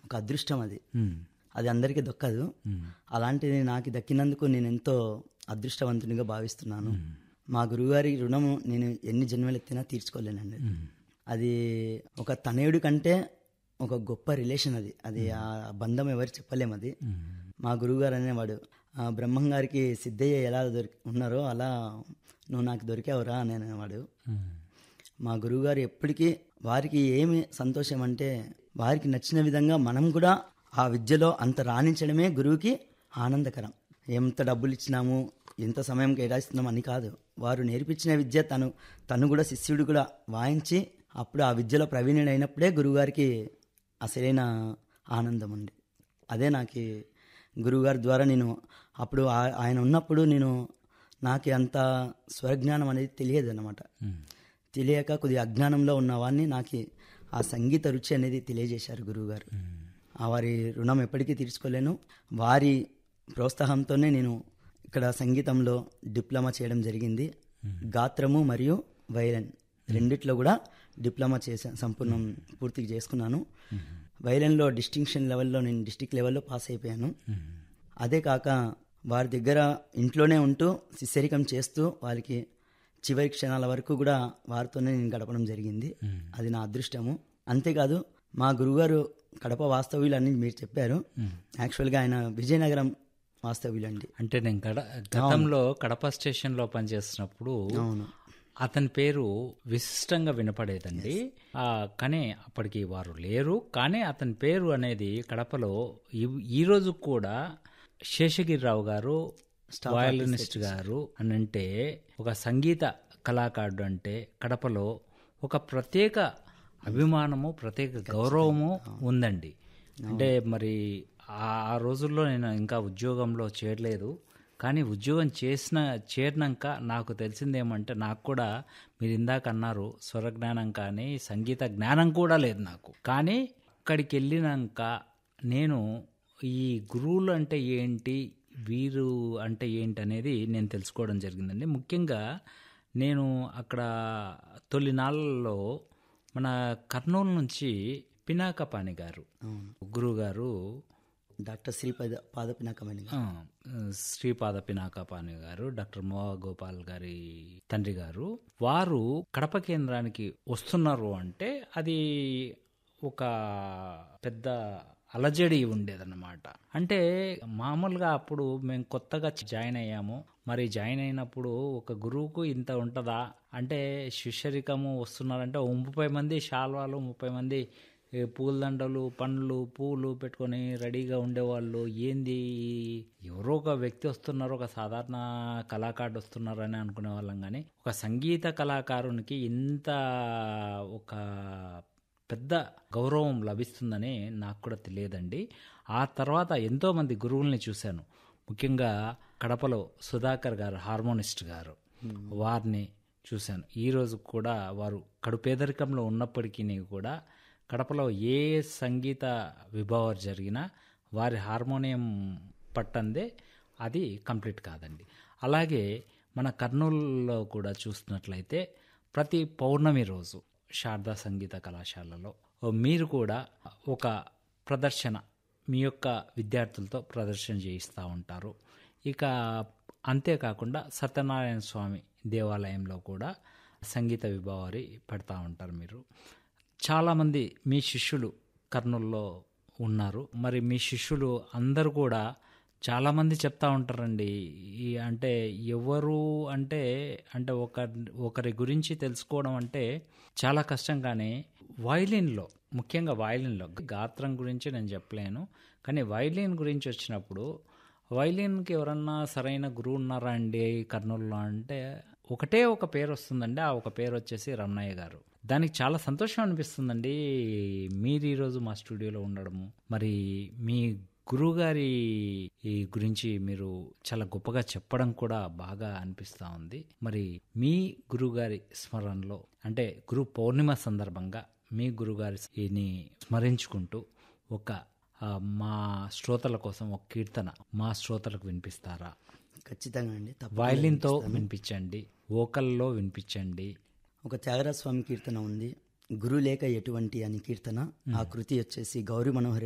ఒక అదృష్టం అది ఉమ్, అది అందరికీ దొక్కదు ఉమ్, అలాంటిది నాకు దక్కినందుకు నేను ఎంతో అదృష్టవంతునిగా భావిస్తున్నాను మా గురువుగారి రుణము నేను ఎన్ని జన్మలు ఎత్తినా తీర్చుకోలేనండి అది ఒక తనయుడి కంటే ఒక గొప్ప రిలేషన్ అది అది ఆ బంధం ఎవరు చెప్పలేము అది మా గురువుగారు అనేవాడు ఆ బ్రహ్మం గారికి సిద్ధయ్య ఎలా దొరికి ఉన్నారో అలా నువ్వు నాకు దొరికావురా అని అనేవాడు ఉమ్, మా గురువుగారు ఎప్పటికీ వారికి ఏమి సంతోషం అంటే వారికి నచ్చిన విధంగా మనం కూడా ఆ విద్యలో అంత రాణించడమే గురువుకి ఆనందకరం ఎంత డబ్బులు ఇచ్చినాము ఎంత సమయం కేటాయిస్తున్నాం అని కాదు వారు నేర్పించిన విద్య తను తను కూడా శిష్యుడు కూడా వాయించి అప్పుడు ఆ విద్యలో ప్రవీణుడు అయినప్పుడే గురువుగారికి అసలైన ఆనందం ఉంది అదే నాకు గురువుగారి ద్వారా నేను అప్పుడు ఆ- ఆయన ఉన్నప్పుడు నేను నాకు అంత స్వరజ్ఞానం అనేది తెలియదు అన్నమాట ఉమ్. తెలియక కొద్దిగా అజ్ఞానంలో ఉన్న వాడిని నాకు ఆ సంగీత రుచి అనేది తెలియజేశారు గురువుగారు ఆ వారి రుణం ఎప్పటికీ తీర్చుకోలేను వారి ప్రోత్సాహంతోనే నేను ఇక్కడ సంగీతంలో డిప్లొమా చేయడం జరిగింది గాత్రము మరియు వైలన్ రెండిట్లో కూడా డిప్లొమా చేశాను సంపూర్ణం పూర్తిగా చేసుకున్నాను వైలన్లో డిస్టింక్షన్ లెవెల్లో నేను డిస్టిక్ లెవెల్లో పాస్ అయిపోయాను అదే కాక వారి దగ్గర ఇంట్లోనే ఉంటూ శిష్యరికం చేస్తూ వారికి చివరి క్షణాల వరకు కూడా వారితోనే నేను గడపడం జరిగింది అది నా అదృష్టము అంతేకాదు మా గురుగారు కడప వాస్తవ్యులు అని మీరు చెప్పారు యాక్చువల్గా ఆయన విజయనగరం వాస్తవ్యులు అండి అంటే నేను గడ గతంలో కడప స్టేషన్లో పనిచేస్తున్నప్పుడు అవును అతని పేరు విశిష్టంగా వినపడేదండి ఆ, కానీ అప్పటికి వారు లేరు కానీ అతని పేరు అనేది కడపలో ఈ- ఈ రోజు కూడా శేషగిరిరావు గారు వయలినిస్ట్ గారు అని అంటే ఒక సంగీత కళాకారుడు అంటే కడపలో ఒక ప్రత్యేక అభిమానము ప్రత్యేక గౌరవము ఉందండి అంటే మరి ఆ ఆ రోజుల్లో నేను ఇంకా ఉద్యోగంలో చేరలేదు కానీ ఉద్యోగం చేసిన చేరినాక నాకు తెలిసిందేమంటే నాకు కూడా మీరు ఇందాక అన్నారు స్వరజ్ఞానం కానీ సంగీత జ్ఞానం కూడా లేదు నాకు కానీ అక్కడికి వెళ్ళినాక నేను ఈ గురువులు అంటే ఏంటి వీరు అంటే ఏంటి అనేది నేను తెలుసుకోవడం జరిగిందండి ముఖ్యంగా నేను అక్కడ తొలినాళ్ళలో మన కర్నూలు నుంచి పినాకపాణి గారు గురువు గారు డాక్టర్ శ్రీపద పాదపినాకమణి ఆ, శ్రీపాద పినాకపాణి గారు డాక్టర్ మోహ గోపాల్ గారి తండ్రి గారు వారు కడప కేంద్రానికి వస్తున్నారు అంటే అది ఒక పెద్ద అలజడి ఉండేదన్నమాట అంటే మామూలుగా అప్పుడు మేము కొత్తగా జాయిన్ అయ్యాము మరి జాయిన్ అయినప్పుడు ఒక గురువుకు ఇంత ఉంటుందా అంటే శిష్యరికము వస్తున్నారంటే ఓ ముప్పై మంది శాల్వాలు ముప్పై మంది ఏ పూలదండలు పండ్లు పూలు పెట్టుకొని రెడీగా ఉండేవాళ్ళు ఏంది ఎవరో ఒక వ్యక్తి వస్తున్నారు ఒక సాధారణ కళాకారుడు వస్తున్నారు అని అనుకునే వాళ్ళం కానీ ఒక సంగీత కళాకారునికి ఇంత ఒక పెద్ద గౌరవం లభిస్తుందని నాకు కూడా తెలియదండి ఆ తర్వాత ఎంతో మంది గురువుల్ని చూశాను ముఖ్యంగా కడపలో సుధాకర్ గారు హార్మోనిస్ట్ గారు వారిని చూశాను ఈ రోజు కూడా వారు కడుపేదరికంలో ఉన్నప్పటికీ కూడా కడపలో ఏ సంగీత విభావం జరిగినా వారి హార్మోనియం పట్టందే అది కంప్లీట్ కాదండి అలాగే మన కర్నూలులో కూడా చూస్తున్నట్లయితే ప్రతి పౌర్ణమి రోజు శారదా సంగీత కళాశాలలో మీరు కూడా ఒక ప్రదర్శన మీ యొక్క విద్యార్థులతో ప్రదర్శన చేయిస్తూ ఉంటారు ఇక అంతేకాకుండా సత్యనారాయణ స్వామి దేవాలయంలో కూడా సంగీత విభావారి పెడతా ఉంటారు మీరు చాలామంది మీ శిష్యులు కర్నూల్లో ఉన్నారు మరి మీ శిష్యులు అందరూ కూడా చాలామంది చెప్తా ఉంటారండి ఈ అంటే ఎవరు అంటే అంటే ఒక ఒకరి గురించి తెలుసుకోవడం అంటే చాలా కష్టం కానీ వైలిన్లో ముఖ్యంగా వైలిన్లో గాత్రం గురించి నేను చెప్పలేను కానీ వైలిన్ గురించి వచ్చినప్పుడు వైలిన్కి ఎవరన్నా సరైన గురువు ఉన్నారా అండి కర్నూలులో అంటే ఒకటే ఒక పేరు వస్తుందండి ఆ ఒక పేరు వచ్చేసి రమణయ్య గారు దానికి చాలా సంతోషం అనిపిస్తుందండి మీరు ఈరోజు మా స్టూడియోలో ఉండడము మరి మీ గురువుగారి ఈ గురించి మీరు చాలా గొప్పగా చెప్పడం కూడా బాగా అనిపిస్తూ ఉంది మరి మీ గురువుగారి స్మరణలో అంటే గురు పౌర్ణిమ సందర్భంగా మీ గురుగారిని స్మరించుకుంటూ ఒక ఆ, మా శ్రోతల కోసం ఒక కీర్తన మా శ్రోతలకు వినిపిస్తారా ఖచ్చితంగా అండి తప్ప వయలిన్తో వినిపించండి వోకల్లో వినిపించండి ఒక త్యాగరాజ స్వామి కీర్తన ఉంది గురు లేక ఎటువంటి అని కీర్తన ఆ కృతి వచ్చేసి గౌరీ మనోహర్